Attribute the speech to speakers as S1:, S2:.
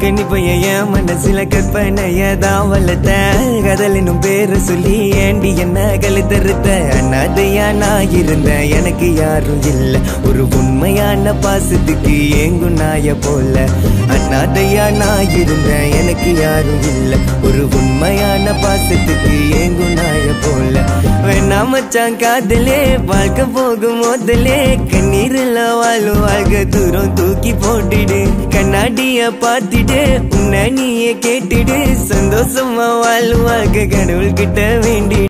S1: கண்ணி பையன் என் மனசுல கற்பனைய தான் வளர்த்த கதலினும் பேரு சொல்லி ஏண்டி என்ன கழுத்தறுத்த அண்ணாதையா நான் இருந்தேன் எனக்கு யாரும் இல்ல ஒரு உண்மையான பாசத்துக்கு ஏங்கும் நாய போல அண்ணாதையா நான் இருந்தேன் எனக்கு யாரும் இல்ல ஒரு உண்மையான பாசத்துக்கு ஏங்கும் நாய போல வேணா மச்சான் காதலே வாழ்க்கை போகும் முதலே கண்ணீர்ல வாழும் வாழ்க்கை தூரம் தூக்கி போட்டுடு கண்ணாடிய பார்த்துட்டு உன்னை நீயே கேட்டுடு சந்தோஷமா வாழும் வாழ்க்கை கடவுள் கிட்ட வேண்டி